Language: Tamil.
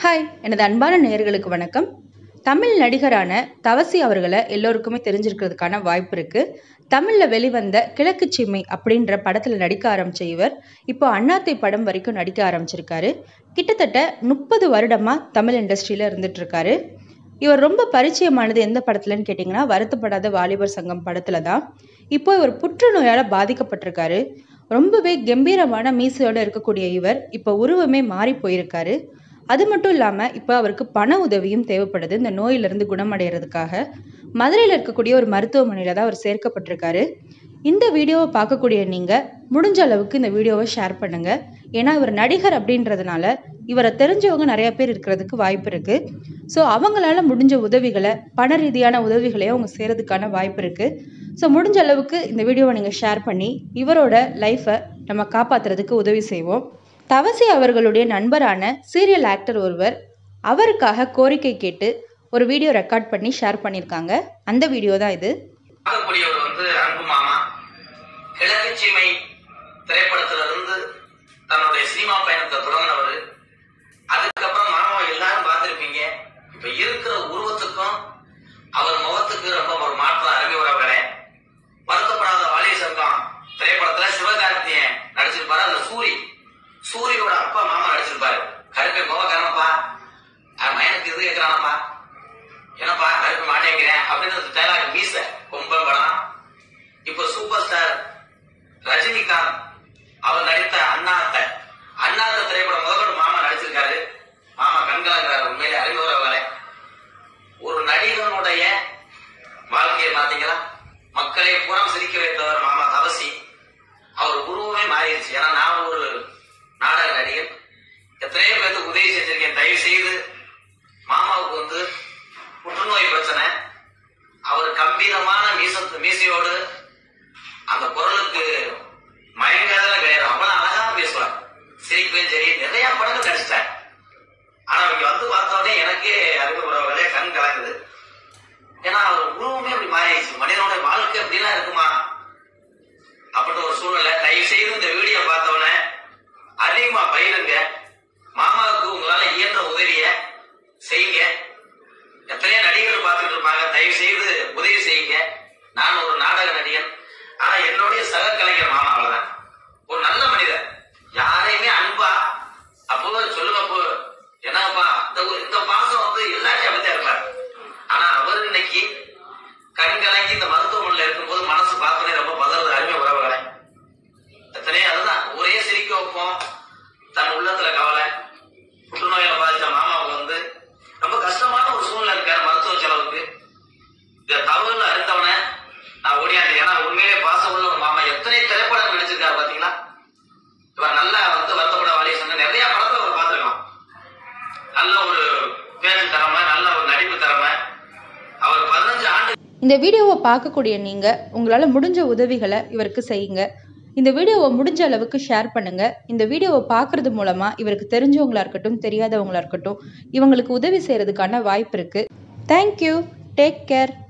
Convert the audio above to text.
ஹாய் எனது அன்பான நேயர்களுக்கு வணக்கம் தமிழ் நடிகரான தவசி அவர்களை எல்லோருக்குமே தெரிஞ்சிருக்கிறதுக்கான வாய்ப்பு இருக்கு தமிழில் வெளிவந்த கிழக்கு சீமை அப்படின்ற படத்தில் நடிக்க ஆரம்பிச்ச இவர் இப்போ அண்ணாத்தை படம் வரைக்கும் நடிக்க ஆரம்பிச்சிருக்காரு கிட்டத்தட்ட முப்பது வருடமாக தமிழ் இண்டஸ்ட்ரியில் இருந்துட்டு இருக்காரு இவர் ரொம்ப பரிச்சயமானது எந்த படத்துலன்னு கேட்டிங்கன்னா வருத்தப்படாத வாலிபர் சங்கம் படத்துல தான் இப்போ இவர் புற்றுநோயால் பாதிக்கப்பட்டிருக்காரு ரொம்பவே கம்பீரமான மீசையோட இருக்கக்கூடிய இவர் இப்போ உருவமே மாறி போயிருக்காரு அது மட்டும் இல்லாமல் இப்போ அவருக்கு பண உதவியும் தேவைப்படுது இந்த நோயிலிருந்து குணமடைகிறதுக்காக மதுரையில் இருக்கக்கூடிய ஒரு மருத்துவமனையில் தான் அவர் சேர்க்கப்பட்டிருக்காரு இந்த வீடியோவை பார்க்கக்கூடிய நீங்கள் முடிஞ்ச அளவுக்கு இந்த வீடியோவை ஷேர் பண்ணுங்க ஏன்னா இவர் நடிகர் அப்படின்றதுனால இவரை தெரிஞ்சவங்க நிறைய பேர் இருக்கிறதுக்கு வாய்ப்பு இருக்கு ஸோ அவங்களால முடிஞ்ச உதவிகளை பண ரீதியான உதவிகளையும் அவங்க செய்கிறதுக்கான வாய்ப்பு இருக்கு ஸோ முடிஞ்ச அளவுக்கு இந்த வீடியோவை நீங்கள் ஷேர் பண்ணி இவரோட லைஃப்பை நம்ம காப்பாற்றுறதுக்கு உதவி செய்வோம் தவசி அவர்களுடைய நண்பரான சீரியல் ஆக்டர் ஒருவர் அவருக்காக கோரிக்கை கேட்டு ஒரு வீடியோ ரெக்கார்ட் பண்ணி ஷேர் பண்ணியிருக்காங்க அந்த வீடியோ தான் இது பார்க்கக்கூடியவர் வந்து அன்பு மாமா கிழக்கு சீமை திரைப்படத்திலிருந்து தன்னுடைய சினிமா பயணத்தை தொடங்கினவர் அதுக்கப்புறம் மாமாவை எல்லாரும் பார்த்திருப்பீங்க இப்ப இருக்கிற உருவத்துக்கும் அவர் முகத்துக்கு ரொம்ப ஒரு மாற்றம் அருமை உறவுகளே வருத்தப்படாத வாலிய சங்கம் திரைப்படத்துல சிவகார்த்தியன் நடிச்சிருப்பாரு அதுல சூரி சூரியோட அப்பா மாமா நடிச்சிருப்பாரு கருப்பை முகக்காரனப்பா அவன் எனக்கு இது கேட்கிறானப்பா என்னப்பா கருப்ப மாட்டேங்கிறேன் அப்படின்னு டைலாக் மீச கும்பம் படம் இப்போ சூப்பர் ஸ்டார் ரஜினிகாந்த் அவர் நடித்த அண்ணாத்த அண்ணாத்த திரைப்படம் முதல்வர் மாமா நடிச்சிருக்காரு மாமா கண்கலங்கிறார் உண்மையிலே அறிவுறவர்களே ஒரு நடிகனுடைய வாழ்க்கையை பாத்தீங்களா மக்களை புறம் சிரிக்க வைத்தவர் மாமா தவசி அவர் உருவமே மாறிடுச்சு ஏன்னா நான் ஒரு நாடக நடிகர் எத்தனையோ பேருக்கு உதவி செஞ்சிருக்கேன் தயவு செய்து மாமாவுக்கு வந்து புற்றுநோய் பிரச்சனை அவர் கம்பீரமான மீசத்து மீசையோடு அந்த குரலுக்கு மயங்காதல கிடையாது அவ்வளவு அழகா பேசுவார் சிரிப்பையும் சரி நிறைய படங்கள் நடிச்சிட்டார் ஆனா இங்க வந்து பார்த்த உடனே எனக்கே அறிவு உறவுகளே கண் கலங்குது ஏன்னா அவர் உருவமே அப்படி மாறிடுச்சு மனிதனுடைய வாழ்க்கை அப்படிலாம் இருக்குமா அப்படி ஒரு சூழ்நிலை தயவு செய்து இந்த வீடியோ பார்த்தவொடனே அதிகமா பயிருங்க மாமாவுக்கு உங்களால இயன்ற உதவிய செய்யுங்க எத்தனையோ நடிகர்கள் பார்த்துட்டு இருப்பாங்க தயவு செய்து உதவி செய்யுங்க நான் ஒரு நாடக நடிகன் ஆனா என்னுடைய சக கலைஞர் மாமா அவ்வளவுதான் ஒரு நல்ல மனிதர் யாரையுமே அன்பா அப்போ சொல்லுங்க அப்போ என்னப்பா இந்த ஒரு- இந்த பாசம் வந்து எல்லாத்தையும் அப்படித்தான் இருப்பார் ஆனா அவர் இன்னைக்கு கண் கலங்கி இந்த மருத்துவமனையில இருக்கும்போது மனசு பார்த்தோன்னே ரொம்ப பதறது அருமை உறவுகளை எத்தனையோ அதுதான் ஒரே சிரிக்க வைப்போம் தன் உள்ளத்துல கவலை புற்றுநோயில பாதிச்ச மாமாவுக்கு வந்து ரொம்ப கஷ்டமான ஒரு சூழ்நிலை இருக்காரு மருத்துவ செலவுக்கு இந்த தவறுல அறிந்தவன நான் ஓடியாண்டு ஏன்னா உண்மையிலே பாசம் உள்ள ஒரு மாமா எத்தனை திரைப்படம் நடிச்சிருக்காரு பாத்தீங்களா இவர் நல்லா வந்து வருத்தப்பட வாலிய சொன்ன நிறைய படத்தை அவர் பார்த்திருக்கோம் நல்ல ஒரு பேச்சு திறமை நல்ல ஒரு நடிப்பு திறமை அவர் பதினஞ்சு ஆண்டு இந்த வீடியோவை பார்க்கக்கூடிய நீங்கள் உங்களால் முடிஞ்ச உதவிகளை இவருக்கு செய்யுங்க இந்த வீடியோவை முடிஞ்ச அளவுக்கு ஷேர் பண்ணுங்க இந்த வீடியோவை பார்க்கறது மூலமா இவருக்கு தெரிஞ்சவங்களா இருக்கட்டும் தெரியாதவங்களா இருக்கட்டும் இவங்களுக்கு உதவி செய்யறதுக்கான வாய்ப்பு இருக்கு தேங்க்யூ டேக் கேர்